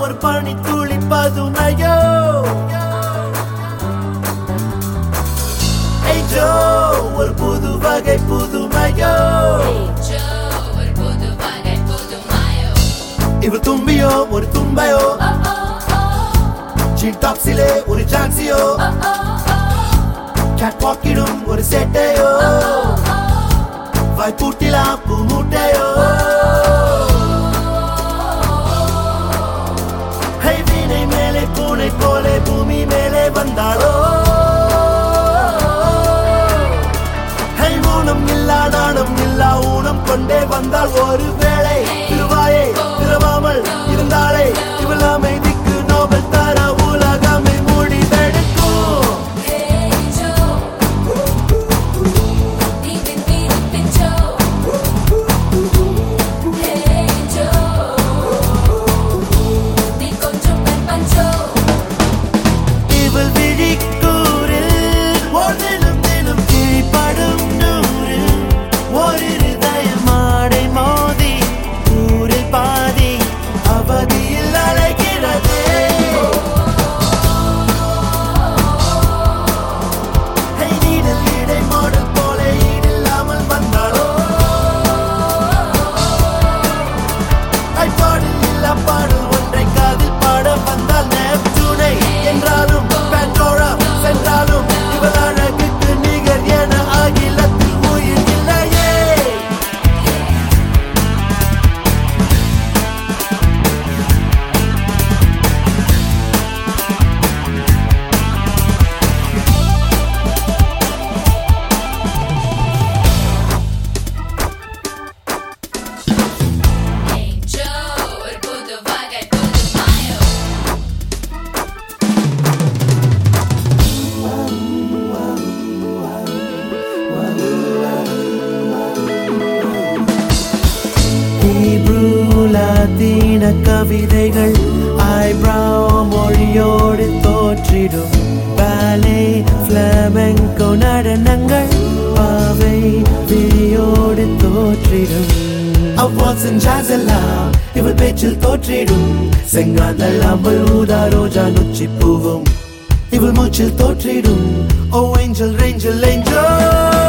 ஒரு பனி துளி பதுமையோ ஏய் ஜோ ஒரு புது வகை புதுமையோ ஒரு புது வகை புது மாயோ இவள் தும்பியோ ஒரு தும்பையோ ஜீன் டாப்ஸிலே ஒரு ஜான்சியோ கேட் வாக்கிடும் ஒரு செட்டையோ வாய் பூட்டிலா பூ மூட்டையோ ஹை வீணை மேலே பூனை போலே பூமி மேலே வந்தாளோ ஹை ஊனம் இல்லா நாணம் இல்லா ஊனம் கொண்டே வந்தால் ஒரு வேளை திருவாயை திரவாமல் இருந்தாளே இவள் அமைதிக்கு நோபல் தர உலகமே முடிவெடுக்கும் Hey Joe நீ பின் Joe Hey Joe நீ கொஞ்சம் பஞ்சோ இவள் விழிக்கூறில் ஒரு தினம் தினம் கிழிப்படும் நூறு ஒரு இருதயம் ஆடை மோதி ஊரில் பாதி அவதியில் அலைகிறது ஹே, நீடல் இடை மாடல் போல ஈடில்லாமல் வந்தாளோ பாடல் இல்லா பாடல் ஒன்றை காதில் பாட வந்தால் நேப்டூனை என்றாலும் பேண்டோரா சென்றாலும் இவள் அழகுக்கு நிகர் என அகிலத்தில் உயிர் இல்லையே Hey Joe ஒரு புது வகை புது மாயோ ஹீப்ரூ லாத்தீன கவிதைகள் ஐப்ராவ் மொழியோடு தோற்றிடும் பாலே ஃப்ளமெங்கோ நடனங்கள் பாவை விழியோடு தோற்றிடும் அவ்வாட்சன் ஜாஸ் எல்லாம் இவள் பேச்சில் தோற்றிடும் செங்காந்தல் அம்பல் ஊதா ரோஜா நொச்சி பூவும் இவள் மூச்சில் தோற்றிடும் ஓ ஏஞ்சல் ரேஞ்சல் ஏஞ்சல்